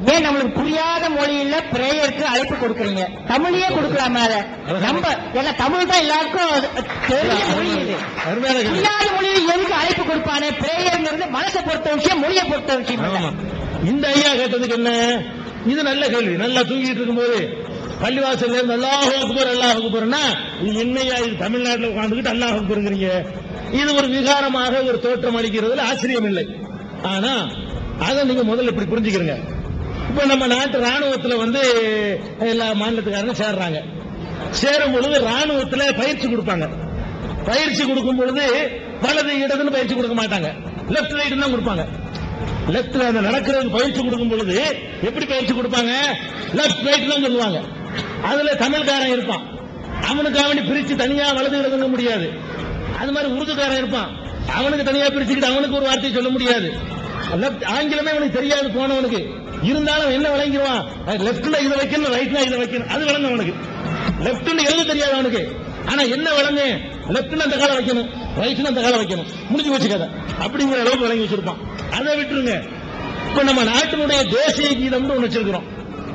ஏன் நம்மளுக்கு புரியாத மொழியில பிரேயருக்கு அழைப்பு கொடுக்குறீங்க தமிழையே கொடுக்கலாமா அதை நம்ம ஏன்னா தமிழ் தான் எல்லாருக்கும் அது தெரிஞ்ச மொழி இது அருமையான கேள்வி. புரியாத மொழியில எதுக்கு அழைப்பு கொடுப்பானே பிரேயர்ங்கிறது மனசை பொறுத்த விஷயம் மொழியை பொறுத்த விஷயம் இல்ல. ஆமா. இந்த ஐயா கேட்டதுக்கு என்ன இது நல்ல கேள்வி நல்லா தூங்கிட்டு இருக்கும்போது பள்ளிவாசல்ல இருந்து அல்லாஹ் அக்பர் அல்லாஹ் அக்பர்னா இது என்னையா இது தமிழ்நாட்டில் உட்கார்ந்துகிட்டு அல்லாஹ் அக்பருங்கிறீங்க இது ஒரு விகாரமாக ஒரு தோற்றம் அளிக்கிறதுல ஆச்சரியம் இல்லை ஆனா அதை நீங்க முதல்ல இப்படி புரிஞ்சுக்கிறீங்க இப்ப நம்ம நாட்டு ராணுவத்துல வந்து எல்லா மாநிலத்துக்காரங்க சேர்றாங்க சேரும் பொழுது ராணுவத்துல பயிற்சி கொடுப்பாங்க பயிற்சி கொடுக்கும் பொழுது வலது இடதுன்னு பயிற்சி கொடுக்க மாட்டாங்க லெஃப்ட் ரைட் தான் கொடுப்பாங்க லெஃப்ட்ல அந்த நடக்கிறதுக்கு பயிற்சி கொடுக்கும் பொழுது எப்படி பயிற்சி கொடுப்பாங்க லெஃப்ட் ரைட் தான் சொல்லுவாங்க அதுல தமிழ்காரன் இருப்பான் அவனுக்கு அவனி பிரிச்சு தனியா வலது இடதுங்க முடியாது அது மாதிரி உருதுக்காரன் இருப்பான் அவனுக்கு தனியா பிரிச்சுக்கிட்டு அவனுக்கு ஒரு வார்த்தை சொல்ல முடியாது லெஃப்ட் ஆங்கிலமே அவனுக்கு தெரியாது போனவனுக்கு இருந்தாலும் அவன் என்ன விளங்கிடுவான் லெஃப்ட்ல இதை வைக்கணும் ரைட்ல இதை வைக்கணும் அது விளங்க அவனுக்கு லெஃப்ட்னு எழுத தெரியாது அவனுக்கு ஆனா என்ன விளங்கு லெஃப்ட்ல அந்த காலை வைக்கணும் ரைட்ல அந்த காலை வைக்கணும் முடிஞ்சு போச்சு கதை அப்படிங்கிற அளவுக்கு விளங்கி வச்சிருப்பான் அதை விட்டுருங்க இப்ப நம்ம நாட்டினுடைய தேசிய கீதம்னு ஒண்ணு வச்சிருக்கிறோம்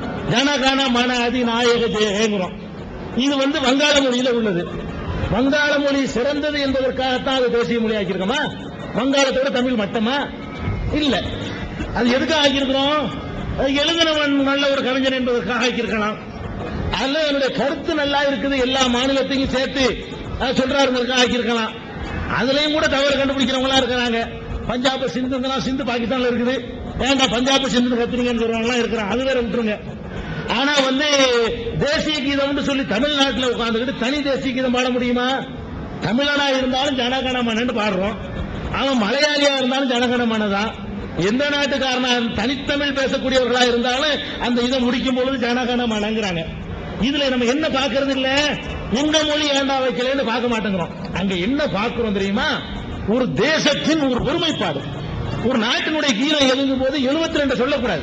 ஜனகான மன அதி நாயக ஜெயங்கிறோம் இது வந்து வங்காள மொழியில உள்ளது வங்காள மொழி சிறந்தது என்பதற்காகத்தான் அது தேசிய மொழி ஆக்கியிருக்கோமா வங்காளத்தோட தமிழ் மட்டமா இல்ல அது எதுக்காக ஆக்கியிருக்கிறோம் அது எழுதினவன் நல்ல ஒரு கவிஞன் என்பதற்காக ஆக்கியிருக்கலாம் அதுல என்னுடைய கருத்து நல்லா இருக்குது எல்லா மாநிலத்தையும் சேர்த்து அஹ், சொல்றாருங்கிறதுக்காக ஆக்கியிருக்கலாம் அதுலயும் கூட தவறு கண்டுபிடிக்கிறவங்களா இருக்கிறாங்க பஞ்சாப் சிந்துங்களா சிந்து பாகிஸ்தான்ல இருக்குது ஏன்டா பஞ்சாப் சிந்து கத்துறீங்கன்னு சொல்றவங்க இருக்கிறாங்க அது வேற விட்டுருங்க ஆனா வந்து தேசிய கீதம்னு சொல்லி தமிழ்நாட்டில் உட்கார்ந்துக்கிட்டு தனி தேசிய கீதம் பாட முடியுமா தமிழனா இருந்தாலும் ஜனகணமனன்னு பாடுறோம் அவன் மலையாளியா இருந்தாலும் ஜனகணமனதான் எந்த நாட்டுக்காரனா தனித்தமிழ் பேசக்கூடியவர்களா இருந்தாலும் அந்த இதை முடிக்கும் பொழுது ஜனகணமனங்கிறாங்க இதுல நம்ம என்ன பாக்குறது இல்ல எங்க மொழி ஏண்டா வைக்கலன்னு பார்க்க மாட்டேங்கிறோம் அங்க என்ன பார்க்கிறோம் தெரியுமா ஒரு தேசத்தின் ஒரு ஒருமைப்பாடு ஒரு நாட்டினுடைய கீதம் எழுதும் போது 72 ரெண்டு சொல்லக்கூடாது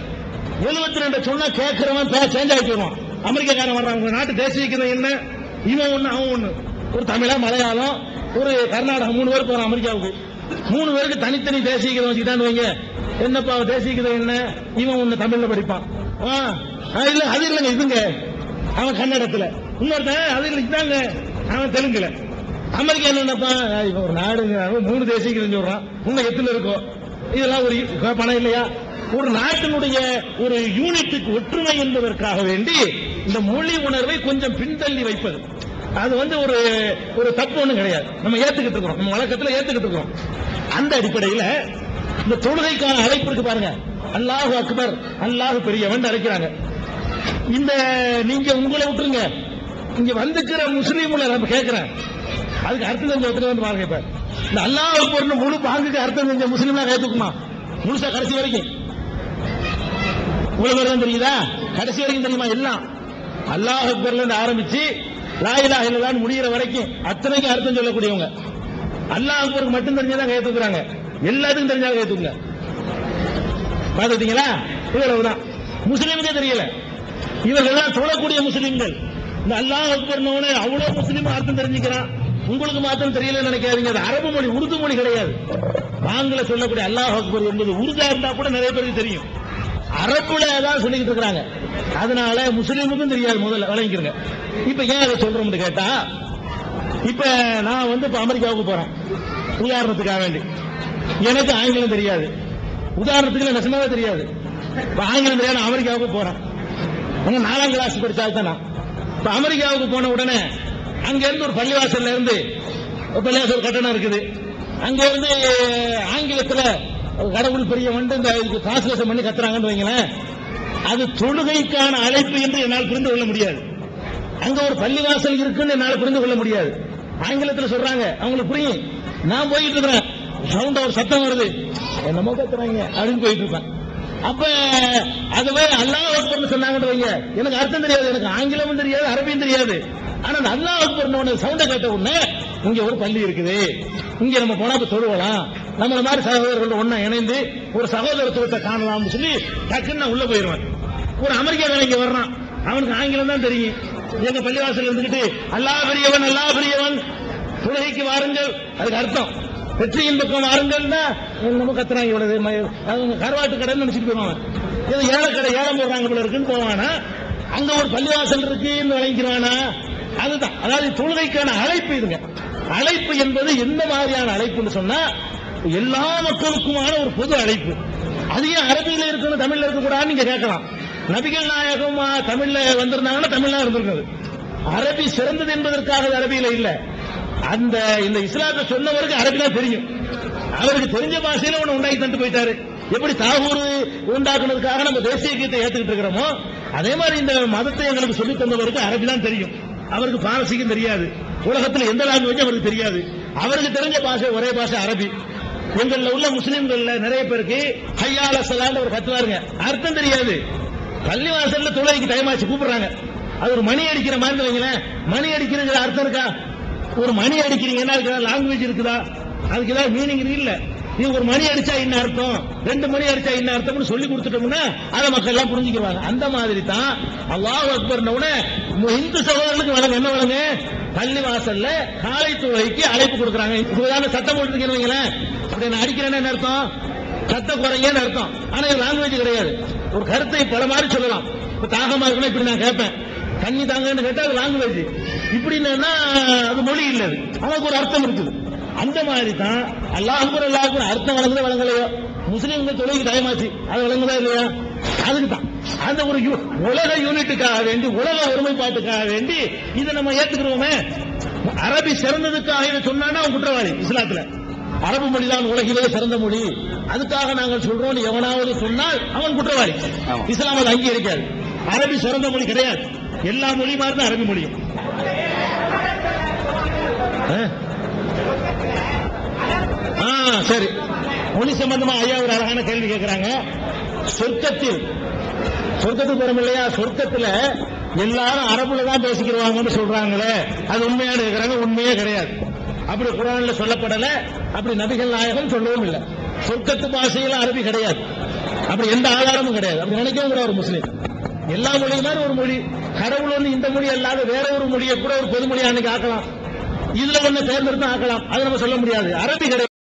72 ரெண்டு சொன்னா கேட்கிறவன் சேஞ்ச் ஆகி போயிடுவான் அமெரிக்காக்காரன் வர்றான் உங்க நாட்டு தேசிய கீதம் என்ன இவன் ஒண்ணு அவன் ஒண்ணு ஒரு தமிழா மலையாளம் ஒரு கர்நாடகம் மூணு பேர் போறான் அமெரிக்காவுக்கு மூணு பேருக்கு தனித்தனி தேசிய கீதம் வச்சுக்கிட்டான்னு வைங்க என்னப்பா தேசிய கீதம் என்ன இவன் ஒண்ணு தமிழ்ல படிப்பான் ஆ, ஆ, இல்ல அது இல்லைங்க இதுங்க அவன் கன்னடத்துல இன்னொருத்தன் அது இல்ல இதாங்க அவன் தெலுங்குல அமெரிக்கா என்னப்பா இவன் ஒரு நாடுங்க அவன் மூணு தேசிய கீதம் சொல்றான் இன்னும் எத்தனை இருக்கும் இதெல்லாம் ஒரு இ- பணம் இல்லையா ஒரு நாட்டினுடைய ஒரு யூனிட்டுக்கு ஒற்றுமை என்பதற்காக வேண்டி இந்த மொழி உணர்வை கொஞ்சம் பின்தள்ளி வைப்பது அது வந்து ஒரு ஒரு தப்பு ஒண்ணும் கிடையாது நம்ம ஏத்துக்கிட்டு இருக்கிறோம் நம்ம வழக்கத்துல ஏத்துக்கிட்டு இருக்கிறோம் அந்த அடிப்படையில இந்த தொழுகைக்கான அழைப்பு இருக்கு பாருங்க அல்லாஹ் அக்பர் அல்லாஹ் பெரியவன் அழைக்கிறாங்க இந்த நீங்க உங்களை விட்டுருங்க இங்க வந்துக்கிற முஸ்லீம்ல நம்ம கேட்கிறேன் அதுக்கு அர்த்தம் தெரிஞ்ச ஒருத்தர் வந்து பாருங்க இப்ப இந்த அல்லாஹ் அக்பர்னு முழு பாங்குக்கு அர்த்தம் தெரிஞ்ச முஸ்லீம்லாம் கேட்டுக்குமா முழுசா கடைசி வரைக்கும் இவ்வளவு பேர் தான் தெரியுதா கடைசி வரைக்கும் தெரியுமா எல்லாம் அல்லாஹ் அக்பர்ல இருந்து ஆரம்பிச்சு லா இலாஹ இல்லல்லாஹ்னு முடிகிற வரைக்கும் அத்தனைக்கும் அர்த்தம் சொல்லக்கூடியவங்க அல்லாஹ் அக்பருக்கு மட்டும் தெரிஞ்சதான் கையத்துக்குறாங்க எல்லாத்துக்கும் தெரிஞ்சாலும் கையத்துக்குங்க பாத்துட்டீங்களா இவ்வளவுதான் முஸ்லீமுக்கே தெரியல இவர்கள்லாம் தொழக்கூடிய முஸ்லீம்கள் இந்த அல்லாஹ் அக்பர்னவனே அவ்வளவு முஸ்லீம் அர்த்தம் தெரிஞ்சுக்கிறான் உங்களுக்கு மாத்திரம் தெரியலன்னு நினைக்காதீங்க அது அரபு மொழி உருது மொழி கிடையாது ஆங்கில சொல்லக்கூடிய அல்லாஹ் அக்பர் என்பது உருதா இருந்தா கூட நிறைய பேருக்கு தெரியும் அரபுல தான் சொல்லிக்கிட்டு இருக்கிறாங்க அதனால முஸ்லீமுக்கும் தெரியாது முதல்ல விளங்கிக்கிறங்க இப்ப ஏன் அதை சொல்றோம்னு கேட்டா இப்ப நான் வந்து இப்ப அமெரிக்காவுக்கு போறேன் உதாரணத்துக்காக வேண்டி எனக்கு ஆங்கிலம் தெரியாது உதாரணத்துக்கு எனக்கு நெசமாவே தெரியாது இப்ப ஆங்கிலம் தெரியாது நான் அமெரிக்காவுக்கு போறேன் அங்க நாலாம் கிளாஸ் படிச்சாதான் நான் இப்ப அமெரிக்காவுக்கு போன உடனே அங்க இருந்து ஒரு பள்ளிவாசல்ல இருந்து ஒரு பள்ளிவாசல் கட்டணம் இருக்குது அங்க இருந்து ஆங்கிலத்துல கடவுள் பெரிய வந்து இந்த டிரான்ஸ்லேஷன் பண்ணி கத்துறாங்கன்னு வைங்களேன் அது தொழுகைக்கான அழைப்பு என்று என்னால் புரிந்து கொள்ள முடியாது அங்க ஒரு பள்ளிவாசல் இருக்குன்னு என்னால புரிந்து கொள்ள முடியாது ஆங்கிலத்துல சொல்றாங்க அவங்களுக்கு புரியும் நான் போயிட்டு இருக்கிறேன் சவுண்ட் ஒரு சத்தம் வருது என்னமோ கத்துறாங்க அப்படின்னு போயிட்டு இருப்பேன் அப்ப அதுவே அல்லாஹ் அக்பர்னு சொன்னாங்கன்னு வைங்க எனக்கு அர்த்தம் தெரியாது எனக்கு ஆங்கிலமும் தெரியாது அரபியும் தெரியாது ஆனா அந்த அல்லாஹ் அக்பர்னு சவுண்ட கேட்ட உடனே இங்க ஒரு பள்ளி இருக்குது இங்க நம்ம போனா இப்ப தொழுவலாம் நம்மள மாதிரி சகோதரர்கள் ஒண்ணா இணைந்து ஒரு சகோதரத்துவத்தை காணலாம்னு சொல்லி டக்குன்னு நான் உள்ள போயிருவேன் ஒரு அமெரிக்காக்காரன் இங்க வர்றான் அவனுக்கு ஆங்கிலம் தான் தெரியும் எங்க பள்ளிவாசல் இருந்துகிட்டு அல்லாஹ் பெரியவன் அல்லாஹ் பெரியவன் தொழுகைக்கு வாருங்கள் அதுக்கு அர்த்தம் வெற்றியின் பக்கம் வாருங்கள்னா நம்ம கத்துறாங்க இவ்வளவு ம- அவங்க கருவாட்டு கடைன்னு நினைச்சிட்டு போவாங்க ஏதோ ஏழை கடை ஏலம் போடுறாங்க போல இருக்குன்னு போவானா அங்க ஒரு பள்ளிவாசல் இருக்குன்னு விளங்கிக்கிறானா அதுதான் அதாவது தொழுகைக்கான அழைப்பு இதுங்க அழைப்பு என்பது எந்த மாதிரியான அழைப்புன்னு சொன்னா எல்லா மக்களுக்குமான ஒரு பொது அழைப்பு அது ஏன் அரபியில இருக்கணும் தமிழ்ல இருக்கக்கூடாதுன்னு நீங்க கேட்கலாம் நபிகள் நாயகம் ஆ, தமிழ்ல வந்திருந்தாங்கன்னா தமிழ்ல இருந்திருக்காது அரபி சிறந்தது என்பதற்காக அது அரபியில இல்ல அந்த இந்த இஸ்லாத்தை சொன்னவருக்கு அரபி தான் தெரியும் அவருக்கு தெரிஞ்ச பாஷையில ஒண்ணு உண்டாக்கி தந்து போயிட்டாரு எப்படி தாகூர் உண்டாக்குனதுக்காக நம்ம தேசிய கீதத்தை ஏத்துக்கிட்டு இருக்கிறோமோ அதே மாதிரி இந்த மதத்தை எங்களுக்கு சொல்லி தந்தவருக்கு அரபி தான் தெரியும் அவருக்கு பாரசீகம் தெரியாது உலகத்துல எந்த லாங்குவேஜ் அவருக்கு தெரியாது அவருக்கு தெரிஞ்ச பாஷை ஒரே பாஷை அரபி எங்கள்ல உள்ள முஸ்லிம்கள்ல நிறைய பேருக்கு ஹையால சலான்னு ஒரு கத்துவாருங்க அர்த்தம் தெரியாது பள்ளிவாசல்ல தொழுகைக்கு டைம் ஆச்சு கூப்பிடுறாங்க அது ஒரு மணி அடிக்கிற மாதிரி வைங்களேன் மணி அடிக்கிறதுக்கு அர்த்தம் இருக்கா ஒரு மணி அடிக்கிறீங்கன்னா அதுக்கு லாங்குவேஜ் இருக்குதா அதுக்கு ஏதாவது மீனிங் இல்ல நீ ஒரு மணி அடிச்சா என்ன அர்த்தம் ரெண்டு மணி அடிச்சா என்ன அர்த்தம்னு சொல்லி கொடுத்துட்டோம்னா அதை மக்கள் எல்லாம் புரிஞ்சுக்குவாங்க அந்த மாதிரி தான் அல்லாஹ் அக்பர்ன உடனே இந்து சகோதரர்களுக்கு வழங்க என்ன வழங்க பள்ளி வாசல்ல காலை தொழுகைக்கு அழைப்பு கொடுக்குறாங்க இப்போதான சட்டம் போட்டுருக்கேன்னு வைங்களேன் அப்படி நான் அடிக்கிறேன்னு என்ன அர்த்தம் சத்த குறைங்கன்னு அர்த்தம் ஆனா இது லாங்குவேஜ் கிடையாது ஒரு கருத்தை பல மாதிரி சொல்லலாம் இப்ப தாகமா இருக்குன்னா இப்படி நான் கேட்பேன் தண்ணி தாங்கன்னு கேட்டா அது லாங்குவேஜ் இப்படின்னா அது மொழி இல்ல அது அதுக்கு ஒரு அர்த்தம் இருக்குது அந்த மாதிரி தான் அல்லாஹ் அக்பர் அல்லாஹ் அக்பர் அர்த்தம் வழங்குதோ வழங்கலையோ முஸ்லீம்கள் தொழிலுக்கு டைமாச்சு அது வழங்குதா இல்லையா அதுக்கு தான் அந்த ஒரு யூ- உலக யூனிட்டுக்காக வேண்டி உலக ஒருமைப்பாட்டுக்காக வேண்டி இதை நம்ம ஏத்துக்கிறோமே அரபி சிறந்ததுக்காக இதை சொன்னான்னா அவன் குற்றவாளி இஸ்லாத்துல அரபு மொழிதான் உலகிலே சிறந்த மொழி அதுக்காக நாங்கள் சொல்றோம் எவனாவது சொன்னால் அவன் குற்றவாளி இஸ்லாம் அது அங்கீகரிக்காது அரபி சிறந்த மொழி கிடையாது எல்லா மொழி மாதிரி தான் அரபி மொழியும் ஆ? ஆ சரி மொழி சம்பந்தமா ஐயா ஒரு அழகான கேள்வி கேட்கிறாங்க சொர்க்கத்தில் சொர்க்கத்துக்கு வரும் இல்லையா சொர்க்கத்துல எல்லாரும் அரபுல தான் பேசிக்கிறவாங்கன்னு சொல்றாங்களே அது உண்மையான இருக்கிறாங்க உண்மையே கிடையாது அப்படி குரான்ல சொல்லப்படல அப்படி நபிகள் நாயகம் சொல்லவும் இல்லை சொர்க்கத்து பாஷையில அரபி கிடையாது அப்படி எந்த ஆதாரமும் கிடையாது அப்படி நினைக்கவும் கூட ஒரு முஸ்லீம் எல்லா மொழியும் மாதிரி ஒரு மொழி கடவுள் வந்து இந்த மொழி அல்லாத வேற ஒரு மொழியை கூட ஒரு பொதுமொழி அன்னைக்கு ஆக்கலாம் இதுல ஒண்ணு தேர்ந்தெடுத்து ஆக்கலாம் அது நம்ம சொல்ல முடியாது அரபி கிடையாது